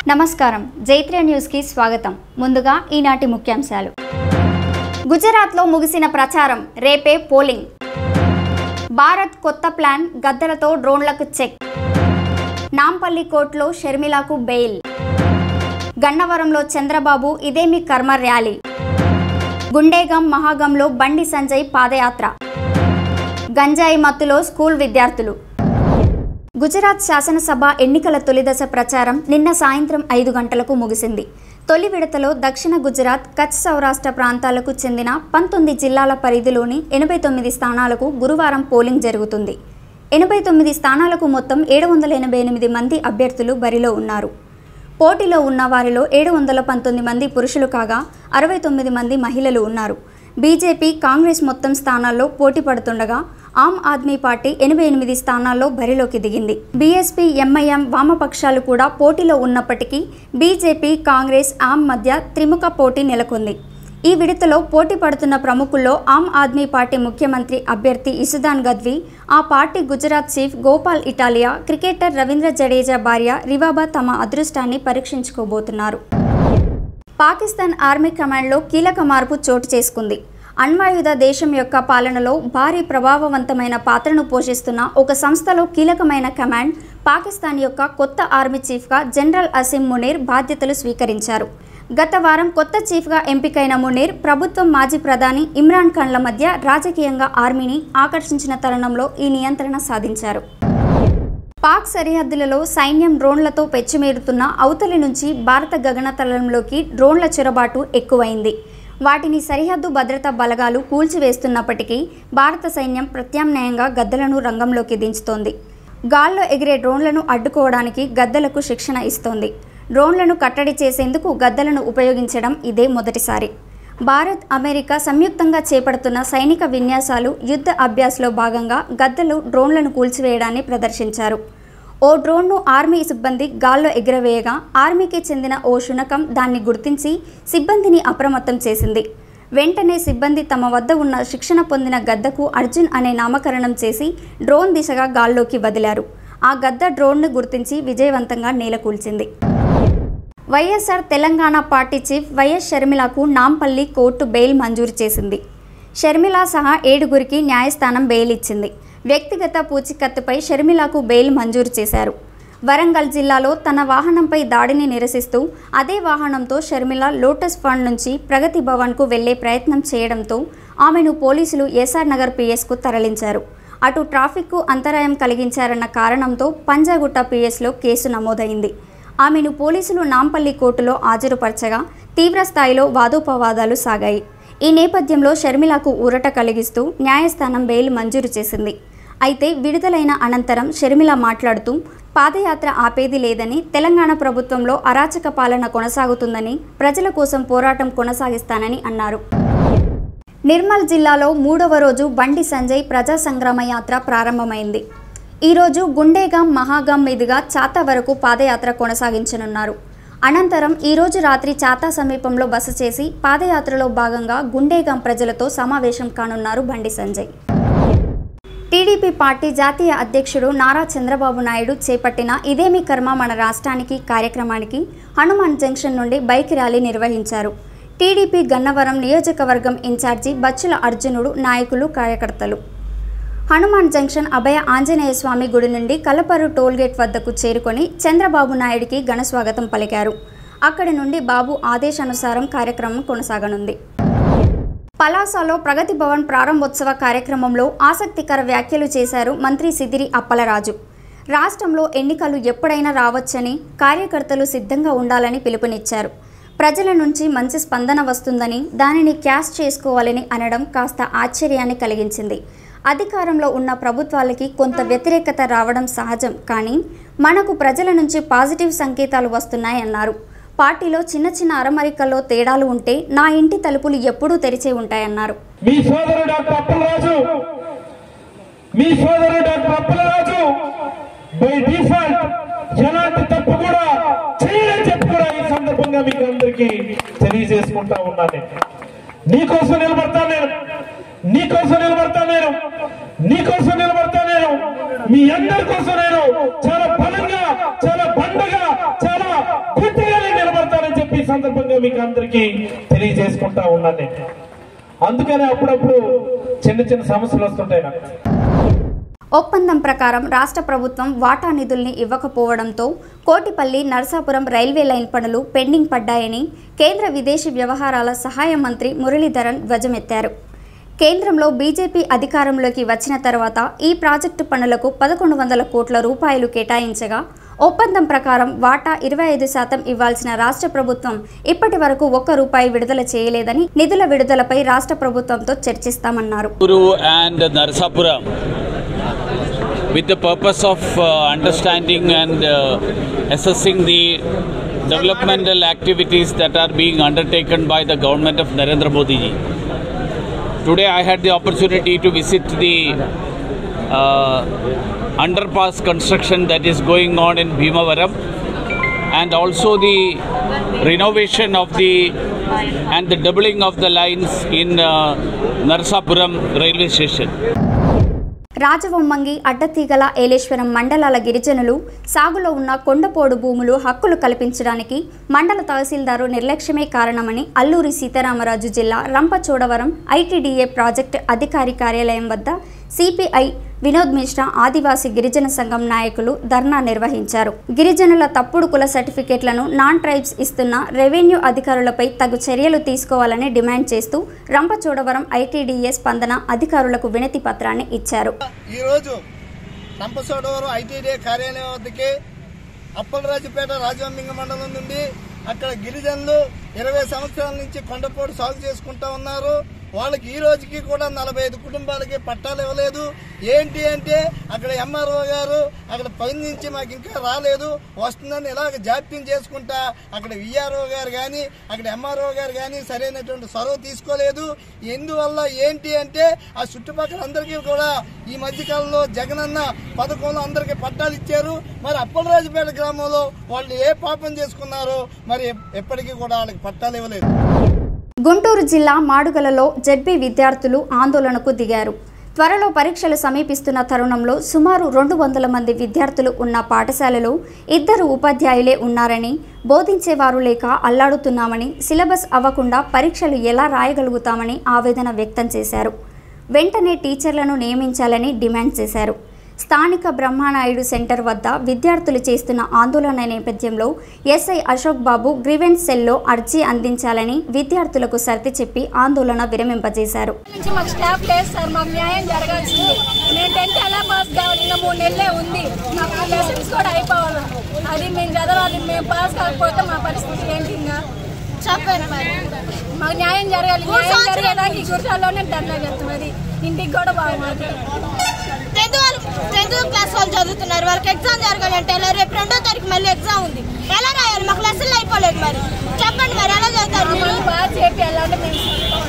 నమస్కారం జైత్ర న్యూస్కి స్వాగతం ముందుగా ఈనాటి ముఖ్యాంశాలు గుజరాత్లో ముగిసిన ప్రచారం రేపే పోలింగ్ భారత్ కొత్త ప్లాన్ గద్దలతో డ్రోన్లకు చెక్ నాంపల్లి కోర్టులో షర్మిలాకు బెయిల్ గన్నవరంలో చంద్రబాబు ఇదేమి కర్మ ర్యాలీ గుండేగం మహాగంలో బండి సంజయ్ పాదయాత్ర గంజాయి మత్తులో స్కూల్ విద్యార్థులు గుజరాత్ శాసనసభ ఎన్నికల తొలిదశ ప్రచారం నిన్న సాయంత్రం ఐదు గంటలకు ముగిసింది తొలి విడతలో దక్షిణ గుజరాత్ కచ్ సౌరాష్ట్ర ప్రాంతాలకు చెందిన పంతొమ్మిది జిల్లాల పరిధిలోని ఎనభై తొమ్మిది స్థానాలకు గురువారం పోలింగ్ జరుగుతుంది ఎనభై తొమ్మిది స్థానాలకు మొత్తం ఏడు వందల ఎనభై ఎనిమిది మంది అభ్యర్థులు బరిలో ఉన్నారు పోటీలో ఉన్న వారిలో ఏడు వందల పంతొమ్మిది మంది పురుషులు కాగా అరవై తొమ్మిది మంది మహిళలు ఉన్నారు బీజేపీ కాంగ్రెస్ మొత్తం స్థానాల్లో పోటీ పడుతుండగా ఆమ్ ఆద్మీ పార్టీ ఎనభై ఎనిమిది స్థానాల్లో బరిలోకి దిగింది బీఎస్పీ ఎంఐఎం వామపక్షాలు కూడా పోటీలో ఉన్నప్పటికీ బీజేపీ కాంగ్రెస్ ఆమ్ మధ్య త్రిముఖ పోటీ నెలకొంది ఈ విడతలో పోటీ పడుతున్న ప్రముఖుల్లో ఆమ్ ఆద్మీ పార్టీ ముఖ్యమంత్రి అభ్యర్థి ఇసుదాన్ గద్వి ఆ party Gujarat chief Gopal Italia cricketer Ravindra Jadeja భార్య రివాబా తమ అదృష్టాన్ని పరీక్షించుకోబోతున్నారు పాకిస్తాన్ ఆర్మీ కమాండ్లో కీలక మార్పు చోటు చేసుకుంది అణ్వాయుధ దేశం యొక్క పాలనలో భారీ ప్రభావవంతమైన పాత్రను పోషిస్తున్న ఒక సంస్థలో కీలకమైన కమాండ్ పాకిస్తాన్ యొక్క కొత్త ఆర్మీ చీఫ్గా జనరల్ అసీం మునీర్ బాధ్యతలు స్వీకరించారు గత వారం కొత్త చీఫ్గా ఎంపికైన మునీర్ ప్రభుత్వం మాజీ ప్రధాని ఇమ్రాన్ ఖాన్ల మధ్య రాజకీయంగా ఆర్మీని ఆకర్షించిన తరుణంలో ఈ నియంత్రణ సాధించారు పాక్ సరిహద్దులలో సైన్యం డ్రోన్లతో పెచ్చిమేరుతున్న అవతలి నుంచి భారత గగనతలంలోకి డ్రోన్ల చొరబాటు ఎక్కువైంది వాటిని సరిహద్దు భద్రతా బలగాలు కూల్చివేస్తున్నప్పటికీ భారత సైన్యం ప్రత్యామ్నాయంగా గద్దలను రంగంలోకి దించుతోంది గాల్లో ఎగిరే డ్రోన్లను అడ్డుకోవడానికి గద్దలకు శిక్షణ ఇస్తోంది డ్రోన్లను కట్టడి చేసేందుకు గద్దలను ఉపయోగించడం ఇదే మొదటిసారి భారత్ అమెరికా సంయుక్తంగా చేపడుతున్న సైనిక విన్యాసాలు యుద్ధ అభ్యాస్లో భాగంగా గద్దలు డ్రోన్లను కూల్చివేయడాన్ని ప్రదర్శించారు ఓ డ్రోన్ను ఆర్మీ సిబ్బంది గాల్లో ఎగురవేయగా ఆర్మీకి చెందిన ఓ శునకం దాన్ని గుర్తించి సిబ్బందిని అప్రమత్తం చేసింది వెంటనే సిబ్బంది తమ వద్ద ఉన్న శిక్షణ పొందిన గద్దకు అర్జున్ అనే నామకరణం చేసి డ్రోన్ దిశగా గాల్లోకి వదిలారు ఆ గద్ద డ్రోన్ను గుర్తించి విజయవంతంగా నేలకూల్చింది YSR Telangana party chief YS షర్మిలకు నాంపల్లి కోర్టు బెయిల్ మంజూరు చేసింది షర్మిల సహా ఏడుగురికి న్యాయస్థానం బెయిల్ ఇచ్చింది వ్యక్తిగత పూచికత్తుపై షర్మిలకు బెయిల్ మంజూరు చేశారు వరంగల్ జిల్లాలో తన వాహనంపై దాడిని నిరసిస్తూ అదే వాహనంతో షర్మిల లోటస్ ఫండ్ నుంచి ప్రగతి భవన్కు వెళ్లే ప్రయత్నం చేయడంతో ఆమెను పోలీసులు ఎస్ఆర్ నగర్ పిఎస్కు తరలించారు అటు ట్రాఫిక్కు అంతరాయం కలిగించారన్న కారణంతో పంజాగుట్ట పిఎస్లో కేసు నమోదైంది ఆమెను పోలీసులు నాంపల్లి కోర్టులో హాజరుపరచగా తీవ్ర స్థాయిలో వాదోపవాదాలు సాగాయి ఈ నేపథ్యంలో షర్మిలకు ఊరట కలిగిస్తూ న్యాయస్థానం బెయిల్ మంజూరు చేసింది అయితే విడుదలైన అనంతరం షర్మిల మాట్లాడుతూ పాదయాత్ర ఆపేది లేదని తెలంగాణ ప్రభుత్వంలో అరాచక పాలన కొనసాగుతుందని ప్రజల కోసం పోరాటం కొనసాగిస్తానని అన్నారు నిర్మల్ జిల్లాలో మూడవ రోజు బండి సంజయ్ ప్రజా సంగ్రామ యాత్ర ప్రారంభమైంది ఈరోజు గుండేగాం మహాగాం మీదుగా చాతా వరకు పాదయాత్ర కొనసాగించనున్నారు అనంతరం ఈరోజు రాత్రి చాతా సమీపంలో బస చేసి పాదయాత్రలో భాగంగా గుండేగాం ప్రజలతో సమావేశం కానున్నారు బండి సంజయ్ టీడీపీ పార్టీ జాతీయ అధ్యక్షుడు నారా చంద్రబాబు నాయుడు చేపట్టిన ఇదేమి కర్మ మన రాష్ట్రానికి కార్యక్రమానికి హనుమాన్ జంక్షన్ నుండి బైక్ ర్యాలీ నిర్వహించారు టీడీపీ గన్నవరం నియోజకవర్గం ఇన్ఛార్జి బచ్చుల అర్జునుడు నాయకులు కార్యకర్తలు హనుమాన్ జంక్షన్ అభయ ఆంజనేయ స్వామి గుడి నుండి కలపరు టోల్గేట్ వద్దకు చేరుకొని చంద్రబాబు నాయుడికి ఘనస్వాగతం పలికారు అక్కడి నుండి బాబు ఆదేశానుసారం కార్యక్రమం కొనసాగనుంది పలాసలో ప్రగతి భవన్ ప్రారంభోత్సవ కార్యక్రమంలో ఆసక్తికర వ్యాఖ్యలు చేశారు మంత్రి సిదిరి అప్పలరాజు రాష్ట్రంలో ఎన్నికలు ఎప్పుడైనా రావచ్చని కార్యకర్తలు సిద్ధంగా ఉండాలని పిలుపునిచ్చారు ప్రజల నుంచి మంచి స్పందన వస్తుందని దానిని క్యాష్ చేసుకోవాలని అనడం కాస్త ఆశ్చర్యాన్ని కలిగించింది అధికారంలో ఉన్న ప్రభుత్వాలకి కొంత వ్యతిరేకత రావడం సహజం కానీ మనకు ప్రజల నుంచి పాజిటివ్ సంకేతాలు వస్తున్నాయన్నారు పార్టీలో చిన్న చిన్న అరమరికల్లో తేడాలు ఉంటే నా ఇంటి తలుపులు ఎప్పుడూ తెరిచే ఉంటాయన్నారు మీ సోదరుడు డాక్టర్ అప్పలరాజు మీ సోదరుడు డాక్టర్ అప్పలరాజు బై డిఫాల్ట్ ఎలాంటి తప్పు కూడా చేయలేని చెప్పి కూడా ఈ సందర్భంగా మీకు అందరికీ తెలియజేసుకుంటా ఉన్నాను నేను నీకోసం నిలబడతా నేను నీకోసం నిలబడతా నేను నీకోసం నిలబడతా నేను మీ అందరి కోసం నేను చాలా బలంగా చాలా బండగా చాలా గట్టిగా సందర్భంగా మీకు అందరికీ తెలియజేసుకుంటా ఉన్నాను నేను అందుకనే అప్పుడప్పుడు చిన్న చిన్న సమస్యలు వస్తుంటాయి నాకు ఒప్పందం ప్రకారం రాష్ట్ర ప్రభుత్వం వాటా నిధుల్ని ఇవ్వకపోవడంతో కోటిపల్లి నరసాపురం రైల్వే లైన్ పనులు పెండింగ్ పడ్డాయని కేంద్ర విదేశీ వ్యవహారాల సహాయ మంత్రి మురళీధరన్ ధ్వజమెత్తారు కేంద్రంలో బీజేపీ అధికారంలోకి వచ్చిన తర్వాత ఈ ప్రాజెక్టు పనులకు పదకొండు వందల కోట్ల రూపాయలు కేటాయించగా ఒప్పందం ప్రకారం వాటా ఇరవై ఐదు శాతం ఇవ్వాల్సిన రాష్ట్ర ప్రభుత్వం ఇప్పటి వరకు ఒక్క రూపాయి విడుదల చేయలేదని నిధుల విడుదలపై రాష్ట్ర ప్రభుత్వంతో చర్చిస్తామన్నారు Guru and Narsapuram with the purpose of uh, understanding and uh, assessing the developmental activities that are being undertaken by the government of Narendra Modi ji. Today I had the opportunity to visit the uh, underpass construction that is going on in Bhimavaram and also the renovation of the and the doubling of the lines in uh, Narsapuram railway station. Rajavommangi Addateegala Yeleswaram మండలాల గిరిజనులు సాగులో ఉన్న కొండపోడు భూములు హక్కులు కల్పించడానికి మండల తహసీల్దారు నిర్లక్ష్యమే కారణమని అల్లూరి సీతారామరాజు జిల్లా రంపచోడవరం ఐటీడీఏ ప్రాజెక్టు అధికారి కార్యాలయం వద్ద సిపిఐ వినోద్ మిశ్రా ఆదివాసీ గిరిజన సంఘం నాయకులు ధర్నా నిర్వహించారు గిరిజనుల తప్పుడు కుల సర్టిఫికేట్లను నాన్ ట్రైబ్స్ ఇస్తున్న రెవెన్యూ అధికారులపై తగు చర్యలు తీసుకోవాలని డిమాండ్ చేస్తూ రంపచోడవరం ఐటీడీఏ స్పందన అధికారులకు వినతి పత్రాన్ని ఇచ్చారు ఈరోజు రంపచోడవరం ఐటీడీఏ కార్యాలయం వద్దకి అప్పలరాజుపేట రాజవంశింగ మండలం నుండి అక్కడ గిరిజనులు ఇరవై సంవత్సరాల నుంచి కొండపోటు సాగు చేసుకుంటా ఉన్నారు వాళ్ళకి ఈ రోజుకి కూడా నలభై ఐదు కుటుంబాలకి పట్టాలు ఇవ్వలేదు ఏంటి అంటే అక్కడ ఎంఆర్ఓ గారు అక్కడ పని నుంచి మాకు ఇంకా రాలేదు వస్తుందని ఇలాగ జాప్యం చేసుకుంటా అక్కడ విఆర్ఓ గారు కానీ అక్కడ ఎంఆర్ఓ గారు కానీ సరైనటువంటి చొరవ తీసుకోలేదు ఎందువల్ల ఏంటి అంటే ఆ చుట్టుపక్కల అందరికీ కూడా ఈ మధ్యకాలంలో జగనన్న పథకంలో అందరికీ పట్టాలు ఇచ్చారు మరి అప్పలరాజుపేట గ్రామంలో వాళ్ళు ఏ పాపం చేసుకున్నారో మరి ఎప్- ఎప్పటికీ కూడా వాళ్ళకి పట్టాలు ఇవ్వలేదు గుంటూరు జిల్లా మాడుగలలో జెడ్బీ విద్యార్థులు ఆందోళనకు దిగారు త్వరలో పరీక్షలు సమీపిస్తున్న తరుణంలో సుమారు రెండు వందల మంది విద్యార్థులు ఉన్న పాఠశాలలో ఇద్దరు ఉపాధ్యాయులే ఉన్నారని బోధించేవారు లేక అల్లాడుతున్నామని సిలబస్ అవ్వకుండా పరీక్షలు ఎలా రాయగలుగుతామని ఆవేదన వ్యక్తం చేశారు వెంటనే టీచర్లను నియమించాలని డిమాండ్ చేశారు స్థానిక బ్రహ్మానాయుడు సెంటర్ వద్ద విద్యార్థులు చేస్తున్న ఆందోళన నేపథ్యంలో ఎస్ఐ అశోక్ బాబు గ్రీవెన్స్ సెల్లో అర్జీ అందించాలని విద్యార్థులకు సర్ది చెప్పి ఆందోళన విరమింపజేశారు నుంచి మాకు స్టాఫ్ లేదు సార్ మాకు న్యాయం జరగాల్సింది నేను టెన్త్ ఎలా పాస్ కావాలి ఇంకా మూడు నెలలే ఉంది మాకు లెసన్స్ కూడా అయిపోవాలి అది మేము చదవాలి మేము పాస్ కాకపోతే మా పరిస్థితి ఏంటి ఇంకా చెప్పాను మరి మాకు న్యాయం జరగాలి న్యాయం జరగడానికి ఈ గుర్రాల్లోనే ధర్నా చేస్తాం అది ఇంటికి కూడా బాగుంది టెన్త్ వాళ్ళు టెన్త్ క్లాస్ వాళ్ళు చదువుతున్నారు వాళ్ళకి ఎగ్జామ్ జరగాలంటే ఎలా రేపు రెండో తారీఖు మళ్ళీ ఎగ్జామ్ ఉంది ఎలా రాయాలి మాకు లెసన్లు అయిపోలేదు మరి చెప్పండి మరి ఎలా చదువుతారు మీరు మమ్మల్ని బాగా చెప్పి వెళ్ళాలంటే మేము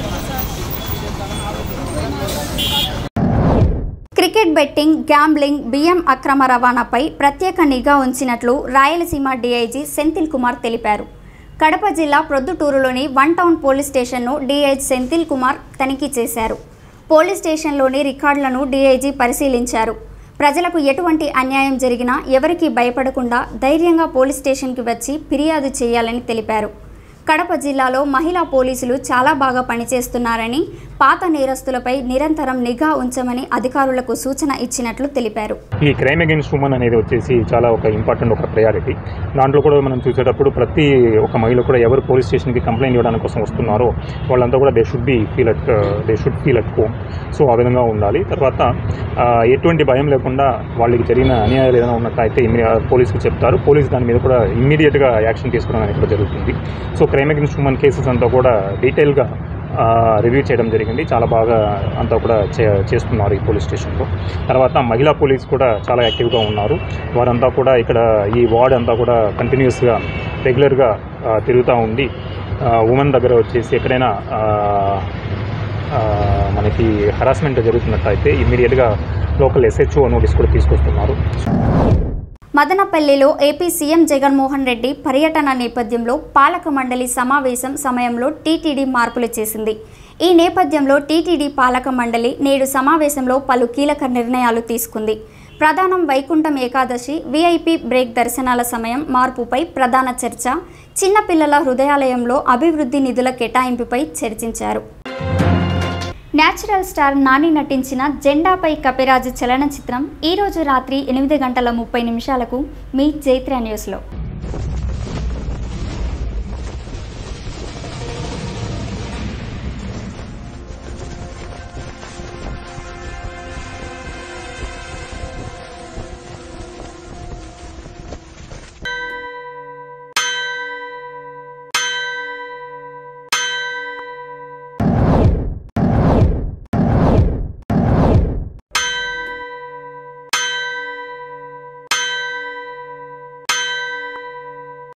క్రికెట్ బెట్టింగ్ గ్యాంబ్లింగ్ బియ్యం అక్రమ రవాణాపై ప్రత్యేక నిఘా ఉంచినట్లు రాయలసీమ డీఐజీ సెంథిల్ కుమార్ తెలిపారు కడప జిల్లా ప్రొద్దుటూరులోని వన్ టౌన్ పోలీస్ స్టేషన్ను డీఐజీ సెంథిల్ కుమార్ తనిఖీ చేశారు పోలీస్ స్టేషన్లోని రికార్డులను డీఐజీ పరిశీలించారు ప్రజలకు ఎటువంటి అన్యాయం జరిగినా ఎవరికీ భయపడకుండా ధైర్యంగా పోలీస్ స్టేషన్కి వచ్చి ఫిర్యాదు చేయాలని తెలిపారు కడప జిల్లాలో మహిళా పోలీసులు చాలా బాగా పనిచేస్తున్నారని పాత నేరస్తులపై నిరంతరం నిఘా ఉంచమని అధికారులకు సూచన ఇచ్చినట్లు తెలిపారు ఈ క్రైమ్ అగేన్స్ట్ ఉమెన్ అనేది వచ్చేసి చాలా ఒక ఇంపార్టెంట్ ఒక ప్రయారిటీ దాంట్లో కూడా మనం చూసేటప్పుడు ప్రతి ఒక మహిళ కూడా ఎవరు పోలీస్ స్టేషన్కి కంప్లైంట్ ఇవ్వడానికి కోసం వస్తున్నారో వాళ్ళంతా కూడా they should be feel at they should feel at home so ఆ విధంగా ఉండాలి తర్వాత ఆ, ఎటువంటి భయం లేకుండా వాళ్ళకి జరిగిన అన్యాయాలు ఏదైనా ఉన్నట్టయితే ఇమ్మీ పోలీస్కి చెప్తారు పోలీస్ దాని మీద కూడా ఇమ్మీడియట్గా యాక్షన్ తీసుకోవడం అనేది కూడా జరుగుతుంది so crime against women cases అంతా కూడా డీటెయిల్గా రివ్యూ చేయడం జరిగింది చాలా బాగా అంతా కూడా చే చేస్తున్నారు ఈ పోలీస్ స్టేషన్లో తర్వాత మహిళా పోలీస్ కూడా చాలా యాక్టివ్గా ఉన్నారు వారంతా కూడా ఇక్కడ ఈ వార్డ్ అంతా కూడా కంటిన్యూస్గా రెగ్యులర్గా తిరుగుతూ ఉండి ఉమెన్ దగ్గర వచ్చేసి ఎక్కడైనా ఆ, ఆ, మనకి హరాస్మెంట్ జరుగుతున్నట్టయితే ఇమ్మీడియట్గా లోకల్ ఎస్హెచ్ఓ నోటీస్ కూడా తీసుకొస్తున్నారు మదనపల్లిలో ఏపీ సీఎం జగన్మోహన్ రెడ్డి పర్యటన నేపథ్యంలో పాలక మండలి సమావేశం సమయంలో టీటీడీ మార్పులు చేసింది ఈ నేపథ్యంలో టీటీడీ పాలక మండలి నేడు సమావేశంలో పలు కీలక నిర్ణయాలు తీసుకుంది ప్రధానం వైకుంఠం ఏకాదశి విఐపి బ్రేక్ దర్శనాల సమయం మార్పుపై ప్రధాన చర్చ చిన్నపిల్లల హృదయాలయంలో అభివృద్ధి నిధుల కేటాయింపుపై చర్చించారు న్యాచురల్ స్టార్ నాని నటించిన జెండాపై కపిరాజు చలనచిత్రం ఈరోజు రాత్రి ఎనిమిది గంటల ముప్పై నిమిషాలకు మీ చైత్ర న్యూస్లో